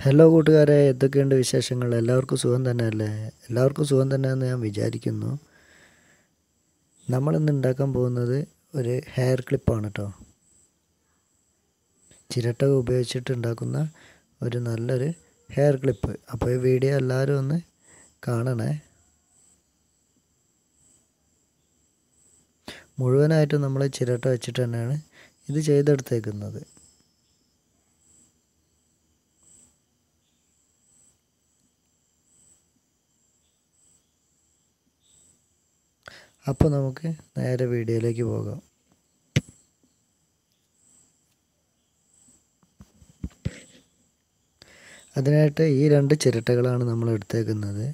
hello കൂട്ടുകാരെ എന്തൊക്കെയുണ്ട് വിശേഷങ്ങൾ എല്ലാവർക്കും സുഖം തന്നെയല്ലേ എല്ലാവർക്കും സുഖം തന്നെയെന്ന് ഞാൻ വിചാരിക്കുന്നു നമ്മളിന്ന് ഉണ്ടാക്കാൻ പോകുന്നത് ഒരു ഹെയർ ക്ലിപ്പാണ് കേട്ടോ ചിരട്ട ഉപയോഗിച്ചിട്ട് ഉണ്ടാക്കുന്ന ഒരു നല്ലൊരു ഹെയർ ക്ലിപ്പ് അപ്പോൾ ഈ വീഡിയോ എല്ലാവരും ഒന്ന് കാണണേ മുഴുവനായിട്ടും നമ്മൾ ചിരട്ട വെച്ചിട്ട് തന്നെയാണ് ഇത് ചെയ്തെടുത്തേക്കുന്നത് അപ്പോൾ നമുക്ക് നേരെ വീഡിയോയിലേക്ക് പോകാം അതിനായിട്ട് ഈ രണ്ട് ചിരട്ടകളാണ് നമ്മൾ എടുത്തേക്കുന്നത്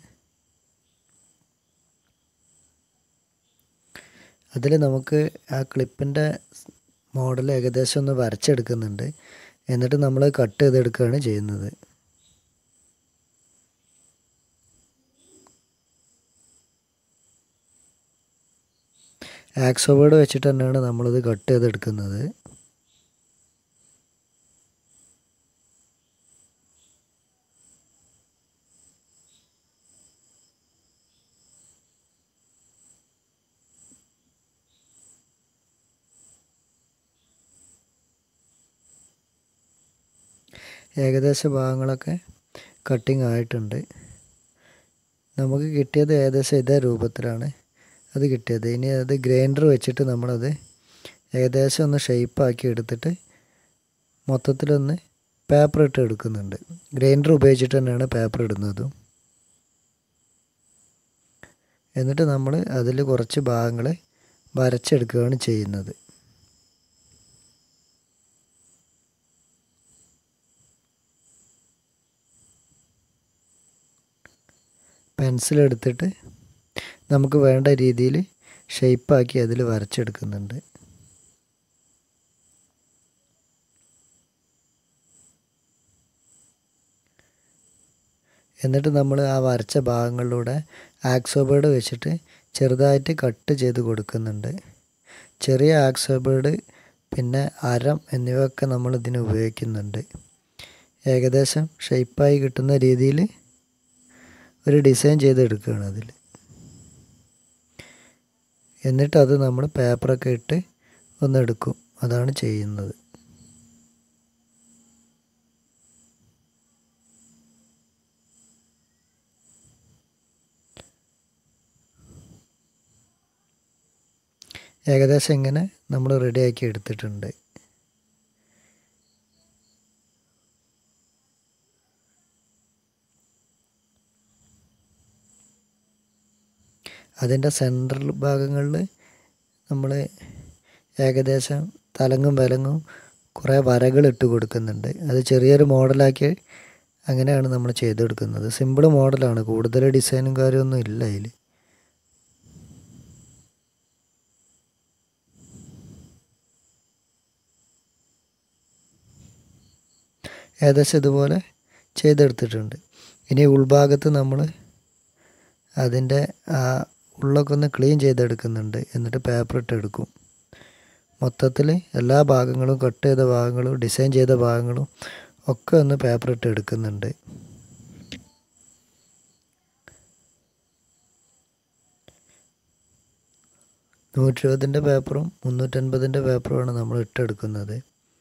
അതിൽ നമുക്ക് ആ ക്ലിപ്പിൻ്റെ മോഡൽ ഏകദേശം ഒന്ന് വരച്ചെടുക്കുന്നുണ്ട് എന്നിട്ട് നമ്മൾ കട്ട് ചെയ്തെടുക്കുകയാണ് ചെയ്യുന്നത് ആക്സോ ബോർഡ് വെച്ചിട്ട് തന്നെയാണ് നമ്മളിത് കട്ട് ചെയ്തെടുക്കുന്നത് ഏകദേശ ഭാഗങ്ങളൊക്കെ കട്ടിങ് ആയിട്ടുണ്ട് നമുക്ക് കിട്ടിയത് ഏകദേശം ഇതേ രൂപത്തിലാണ് അത് കിട്ടിയത് ഇനി അത് ഗ്രൈൻഡർ വെച്ചിട്ട് നമ്മളത് ഏകദേശം ഒന്ന് ഷേപ്പാക്കി എടുത്തിട്ട് മൊത്തത്തിലൊന്ന് പേപ്പർ ഇട്ട് എടുക്കുന്നുണ്ട് ഗ്രൈൻഡർ ഉപയോഗിച്ചിട്ട് തന്നെയാണ് പേപ്പർ ഇടുന്നതും എന്നിട്ട് നമ്മൾ അതിൽ കുറച്ച് ഭാഗങ്ങൾ വരച്ചെടുക്കുകയാണ് ചെയ്യുന്നത് പെൻസിൽ എടുത്തിട്ട് നമുക്ക് വേണ്ട രീതിയിൽ ഷേപ്പാക്കി അതിൽ വരച്ചെടുക്കുന്നുണ്ട് എന്നിട്ട് നമ്മൾ ആ വരച്ച ഭാഗങ്ങളിലൂടെ ആക്സോബേഡ് വെച്ചിട്ട് ചെറുതായിട്ട് കട്ട് ചെയ്ത് കൊടുക്കുന്നുണ്ട് ചെറിയ ആക്സോബേഡ് പിന്നെ അരം എന്നിവയൊക്കെ നമ്മൾ ഇതിന് ഉപയോഗിക്കുന്നുണ്ട് ഏകദേശം ഷേപ്പായി കിട്ടുന്ന രീതിയിൽ ഒരു ഡിസൈൻ ചെയ്തെടുക്കുകയാണ് അതിൽ എന്നിട്ട് അത് നമ്മൾ പേപ്പറൊക്കെ ഇട്ട് ഒന്ന് എടുക്കും അതാണ് ചെയ്യുന്നത് ഏകദേശം ഇങ്ങനെ നമ്മൾ റെഡിയാക്കി എടുത്തിട്ടുണ്ട് അതിൻ്റെ സെൻട്രൽ ഭാഗങ്ങളിൽ നമ്മൾ ഏകദേശം തലങ്ങും വിലങ്ങും കുറേ വരകൾ ഇട്ട് കൊടുക്കുന്നുണ്ട് അത് ചെറിയൊരു മോഡലാക്കി അങ്ങനെയാണ് നമ്മൾ ചെയ്തെടുക്കുന്നത് സിമ്പിൾ മോഡലാണ് കൂടുതൽ ഡിസൈനും കാര്യമൊന്നും ഇല്ല അതിൽ ഏകദേശം ഇതുപോലെ ചെയ്തെടുത്തിട്ടുണ്ട് ഇനി ഉൾഭാഗത്ത് നമ്മൾ അതിൻ്റെ ആ ഉള്ളൊക്കെ ഒന്ന് ക്ലീൻ ചെയ്തെടുക്കുന്നുണ്ട് എന്നിട്ട് പേപ്പർ ഇട്ട് എടുക്കും മൊത്തത്തിൽ എല്ലാ ഭാഗങ്ങളും കട്ട് ചെയ്ത ഭാഗങ്ങളും ഡിസൈൻ ചെയ്ത ഭാഗങ്ങളും ഒക്കെ ഒന്ന് പേപ്പർ ഇട്ട് എടുക്കുന്നുണ്ട് നൂറ്റി ഇരുപതിൻ്റെ പേപ്പറും മുന്നൂറ്റൻപതിൻ്റെ പേപ്പറുമാണ് നമ്മൾ ഇട്ടെടുക്കുന്നത്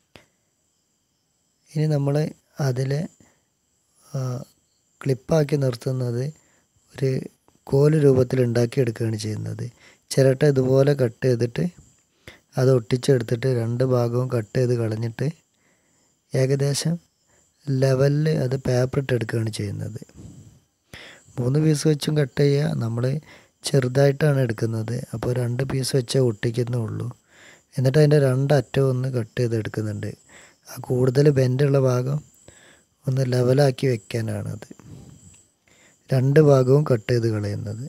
ഇനി നമ്മൾ അതിൽ ക്ലിപ്പാക്കി നിർത്തുന്നത് ഒരു കോല് രൂപത്തിൽ ഉണ്ടാക്കിയെടുക്കുകയാണ് ചെയ്യുന്നത് ചിരട്ട ഇതുപോലെ കട്ട് ചെയ്തിട്ട് അത് ഒട്ടിച്ചെടുത്തിട്ട് രണ്ട് ഭാഗവും കട്ട് ചെയ്ത് കളഞ്ഞിട്ട് ഏകദേശം ലെവലിൽ അത് പേപ്പർ ഇട്ടെടുക്കുകയാണ് ചെയ്യുന്നത് മൂന്ന് പീസ് വെച്ചും കട്ട് ചെയ്യുക നമ്മൾ ചെറുതായിട്ടാണ് എടുക്കുന്നത് അപ്പോൾ രണ്ട് പീസ് വെച്ചേ ഒട്ടിക്കുന്നുള്ളൂ എന്നിട്ട് അതിൻ്റെ രണ്ടറ്റവും ഒന്ന് കട്ട് ചെയ്ത് എടുക്കുന്നുണ്ട് ആ കൂടുതൽ ബെൻഡുള്ള ഭാഗം ഒന്ന് ലെവലാക്കി വെക്കാനാണത് രണ്ട് ഭാഗവും കട്ട് ചെയ്ത് കളയുന്നത്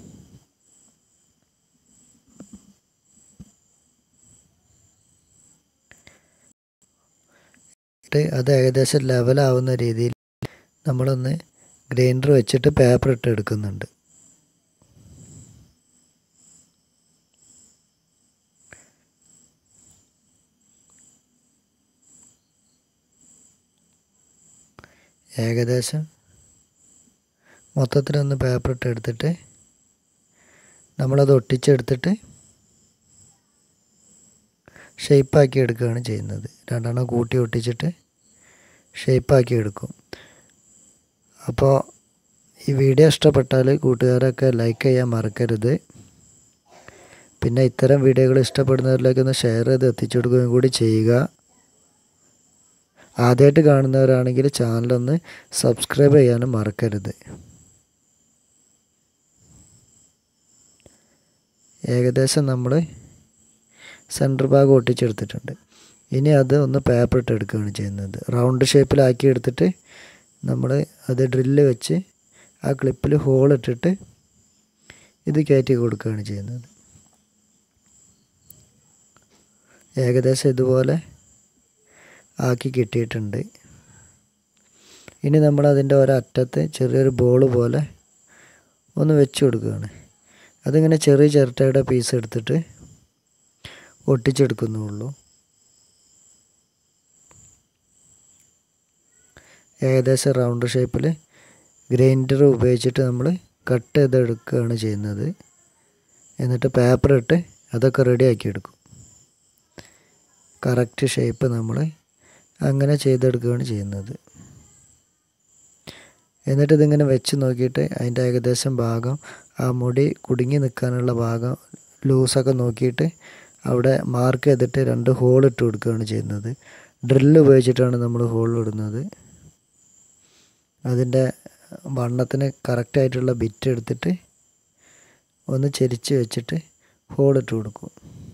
അത് ഏകദേശം ലെവലാവുന്ന രീതിയിൽ നമ്മളൊന്ന് ഗ്രൈൻഡർ വെച്ചിട്ട് പേപ്പർ ഇട്ട് എടുക്കുന്നുണ്ട് ഏകദേശം മൊത്തത്തിലൊന്ന് പേപ്പർ ഇട്ട് എടുത്തിട്ട് നമ്മളത് ഒട്ടിച്ചെടുത്തിട്ട് ഷേപ്പാക്കി എടുക്കുകയാണ് ചെയ്യുന്നത് രണ്ടെണ്ണം കൂട്ടി ഒട്ടിച്ചിട്ട് ഷേപ്പാക്കി എടുക്കും അപ്പോൾ ഈ വീഡിയോ ഇഷ്ടപ്പെട്ടാൽ കൂട്ടുകാരൊക്കെ ലൈക്ക് ചെയ്യാൻ മറക്കരുത് പിന്നെ ഇത്തരം വീഡിയോകൾ ഇഷ്ടപ്പെടുന്നവരിലേക്ക് ഒന്ന് ഷെയർ ചെയ്ത് എത്തിച്ചു കൊടുക്കുകയും കൂടി ചെയ്യുക ആദ്യമായിട്ട് കാണുന്നവരാണെങ്കിൽ ചാനലൊന്ന് സബ്സ്ക്രൈബ് ചെയ്യാനും മറക്കരുത് ഏകദേശം നമ്മൾ സെൻറ്റർ ഭാഗം ഒട്ടിച്ചെടുത്തിട്ടുണ്ട് ഇനി അത് ഒന്ന് പേപ്പർ ഇട്ട് എടുക്കുകയാണ് ചെയ്യുന്നത് റൗണ്ട് ഷേപ്പിലാക്കി എടുത്തിട്ട് നമ്മൾ അത് ഡ്രില്ല് വെച്ച് ആ ക്ലിപ്പിൽ ഹോൾ ഇട്ടിട്ട് ഇത് കയറ്റി കൊടുക്കുകയാണ് ചെയ്യുന്നത് ഏകദേശം ഇതുപോലെ ആക്കി കിട്ടിയിട്ടുണ്ട് ഇനി നമ്മൾ അതിൻ്റെ ഒരറ്റത്ത് ചെറിയൊരു ബോൾ പോലെ ഒന്ന് വെച്ച് കൊടുക്കുകയാണ് അതിങ്ങനെ ചെറിയ ചിരട്ടയുടെ പീസ് എടുത്തിട്ട് ഒട്ടിച്ചെടുക്കുന്നുള്ളൂ ഏകദേശം റൗണ്ട് ഷേപ്പിൽ ഗ്രൈൻഡർ ഉപയോഗിച്ചിട്ട് നമ്മൾ കട്ട് ചെയ്തെടുക്കുകയാണ് ചെയ്യുന്നത് എന്നിട്ട് പേപ്പർ ഇട്ട് അതൊക്കെ റെഡിയാക്കി എടുക്കും കറക്റ്റ് ഷേപ്പ് നമ്മൾ അങ്ങനെ ചെയ്തെടുക്കുകയാണ് ചെയ്യുന്നത് എന്നിട്ട് ഇതിങ്ങനെ വെച്ച് നോക്കിയിട്ട് അതിൻ്റെ ഏകദേശം ഭാഗം ആ മുടി കുടുങ്ങി നിൽക്കാനുള്ള ഭാഗം ലൂസൊക്കെ നോക്കിയിട്ട് അവിടെ മാർക്ക് ചെയ്തിട്ട് രണ്ട് ഹോൾ ഇട്ട് കൊടുക്കുകയാണ് ചെയ്യുന്നത് ഡ്രില്ല് ഉപയോഗിച്ചിട്ടാണ് നമ്മൾ ഹോൾ ഇടുന്നത് അതിൻ്റെ വണ്ണത്തിന് കറക്റ്റായിട്ടുള്ള ബിറ്റ് എടുത്തിട്ട് ഒന്ന് ചെരിച്ച് വെച്ചിട്ട് ഹോൾ ഇട്ട് കൊടുക്കും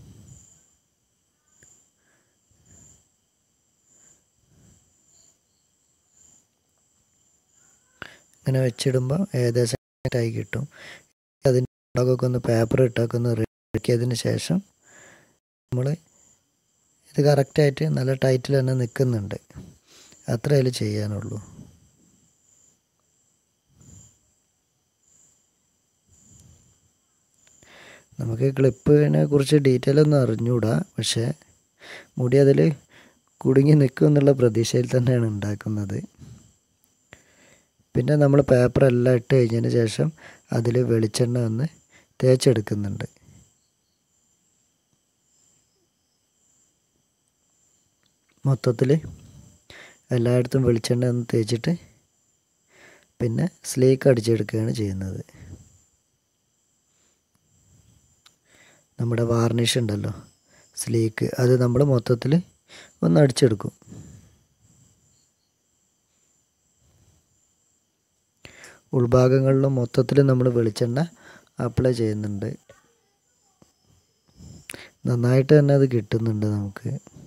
ഇങ്ങനെ വെച്ചിടുമ്പോൾ ഏകദേശം ആയി കിട്ടും അതിൻ്റെ ഭാഗമൊക്കെ ഒന്ന് പേപ്പർ ഇട്ടൊക്കെ ഒന്ന് റെഡിയാക്കിയതിന് ശേഷം നമ്മൾ ഇത് കറക്റ്റായിട്ട് നല്ല ടൈറ്റിൽ തന്നെ നിൽക്കുന്നുണ്ട് അത്ര അതിൽ ചെയ്യാനുള്ളൂ നമുക്ക് ക്ലിപ്പിനെ കുറിച്ച് ഡീറ്റെയിൽ ഒന്നും അറിഞ്ഞുകൂടാ പക്ഷേ മുടി അതിൽ കുടുങ്ങി നിൽക്കും എന്നുള്ള പ്രതീക്ഷയിൽ തന്നെയാണ് ഉണ്ടാക്കുന്നത് പിന്നെ നമ്മൾ പേപ്പർ എല്ലാം ഇട്ട് കഴിഞ്ഞതിന് ശേഷം അതിൽ വെളിച്ചെണ്ണ ഒന്ന് തേച്ചെടുക്കുന്നുണ്ട് മൊത്തത്തിൽ എല്ലായിടത്തും വെളിച്ചെണ്ണ ഒന്ന് തേച്ചിട്ട് പിന്നെ സ്ലീക്ക് അടിച്ചെടുക്കുകയാണ് ചെയ്യുന്നത് നമ്മുടെ വാർണിഷ് ഉണ്ടല്ലോ സ്ലീക്ക് അത് നമ്മൾ മൊത്തത്തിൽ ഒന്ന് അടിച്ചെടുക്കും ഉൾഭാഗങ്ങളിലും മൊത്തത്തിൽ നമ്മൾ വെളിച്ചെണ്ണ അപ്ലൈ ചെയ്യുന്നുണ്ട് നന്നായിട്ട് തന്നെ അത് കിട്ടുന്നുണ്ട് നമുക്ക്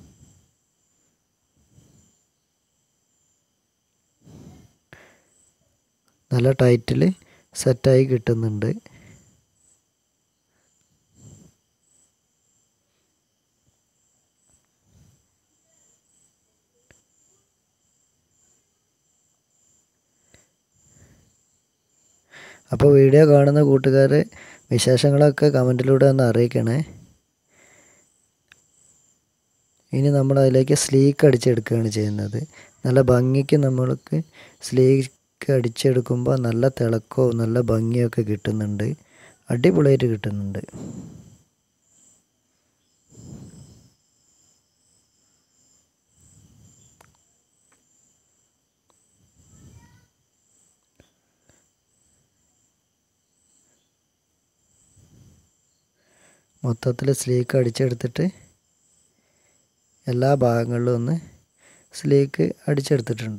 നല്ല ടൈറ്റിൽ സെറ്റായി കിട്ടുന്നുണ്ട് അപ്പോൾ വീഡിയോ കാണുന്ന കൂട്ടുകാർ വിശേഷങ്ങളൊക്കെ കമൻറ്റിലൂടെ ഒന്ന് അറിയിക്കണേ ഇനി നമ്മൾ അതിലേക്ക് സ്ലീക്ക് അടിച്ചെടുക്കുകയാണ് ചെയ്യുന്നത് നല്ല ഭംഗിക്ക് നമ്മൾക്ക് സ്ലീക്ക് അടിച്ചെടുക്കുമ്പോൾ നല്ല തിളക്കവും നല്ല ഭംഗിയൊക്കെ കിട്ടുന്നുണ്ട് അടിപൊളിയായിട്ട് കിട്ടുന്നുണ്ട് മൊത്തത്തിൽ സ്ലീക്ക് അടിച്ചെടുത്തിട്ട് എല്ലാ ഭാഗങ്ങളിലും ഒന്ന് സ്ലീക്ക് അടിച്ചെടുത്തിട്ടുണ്ട്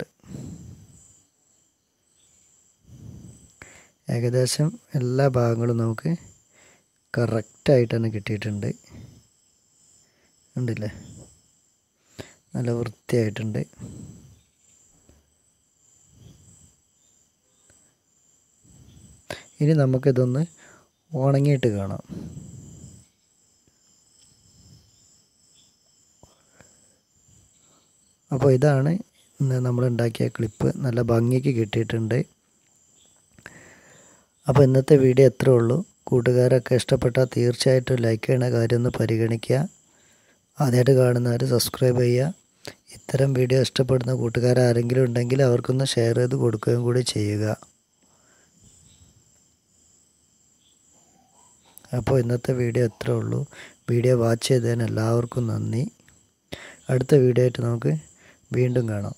ഏകദേശം എല്ലാ ഭാഗങ്ങളും നമുക്ക് കറക്റ്റായിട്ട് തന്നെ കിട്ടിയിട്ടുണ്ട് ഉണ്ടല്ലേ നല്ല വൃത്തിയായിട്ടുണ്ട് ഇനി നമുക്കിതൊന്ന് ഉണങ്ങിയിട്ട് കാണാം അപ്പോൾ ഇതാണ് ഇന്ന് നമ്മൾ ഉണ്ടാക്കിയ ക്ലിപ്പ് നല്ല ഭംഗിക്ക് കിട്ടിയിട്ടുണ്ട് അപ്പോൾ ഇന്നത്തെ വീഡിയോ എത്രേ ഉള്ളൂ കൂട്ടുകാരൊക്കെ ഇഷ്ടപ്പെട്ടാൽ തീർച്ചയായിട്ടും ലൈക്ക് ചെയ്യണ കാര്യം ഒന്ന് പരിഗണിക്കുക ആദ്യമായിട്ട് കാണുന്നവർ സബ്സ്ക്രൈബ് ചെയ്യുക ഇത്തരം വീഡിയോ ഇഷ്ടപ്പെടുന്ന കൂട്ടുകാർ ആരെങ്കിലും ഉണ്ടെങ്കിൽ അവർക്കൊന്ന് ഷെയർ ചെയ്ത് കൊടുക്കുകയും കൂടി ചെയ്യുക അപ്പോൾ ഇന്നത്തെ വീഡിയോ എത്രേ ഉള്ളൂ വീഡിയോ വാച്ച് ചെയ്തതിന് എല്ലാവർക്കും നന്ദി അടുത്ത വീഡിയോ ആയിട്ട് നമുക്ക് വീണ്ടും കാണാം